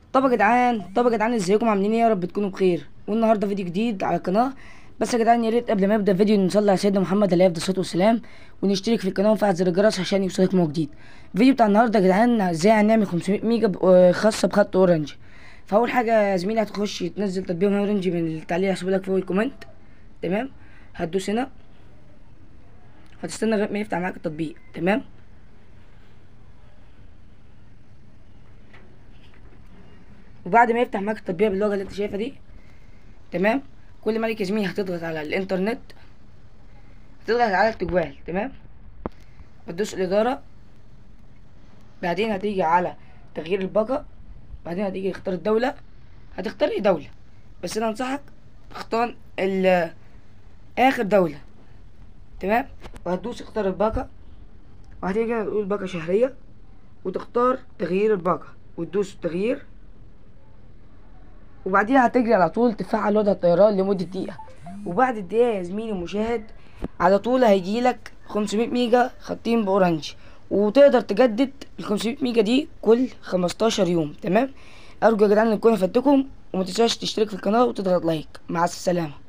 طب يا جدعان طب يا جدعان ازيكم عاملين ايه يا رب تكونوا بخير والنهارده فيديو جديد على القناه بس يا جدعان يا ريت قبل ما يبدا الفيديو نصلي على سيدنا محمد عليه افضل الصلاه والسلام ونشترك في القناه ونفعل زر الجرس عشان يوصلكم هو جديد الفيديو بتاع النهارده يا جدعان ازاي هنعمل 500 ميجا ب- آه، خاصه بخط اورنج فاول حاجه يا زميلي هتخش تنزل تطبيق من اورنج من التعليق هسيبه لك فوق الكومنت تمام هتدوس هنا هتستنى لغايه ما يفتح معاك التطبيق تمام وبعد ما يفتح معاك التطبيق باللغه اللي انت شايفها دي تمام كل ما ليك يا زميلي هتضغط على الانترنت هتضغط على التجوال تمام وتدوس الاداره بعدين هتيجي على تغيير الباقه بعدين هتيجي تختار الدوله هتختار اي دوله بس انا انصحك تختار ال اخر دوله تمام وهتدوس اختار الباقه وهتيجي هنا تقول باقه شهريه وتختار تغيير الباقه وتدوس تغيير وبعديها هتجري على طول تفعل وضع الطيران لمدة دقيقة وبعد الدقيقة يا زميلي المشاهد على طول هيجيلك 500 ميجا خطين بأورنج وتقدر تجدد ال 500 ميجا دي كل 15 يوم تمام أرجو يا جدعان إن تكون فدتكم وما تنساش تشترك في القناة وتضغط لايك مع السلامة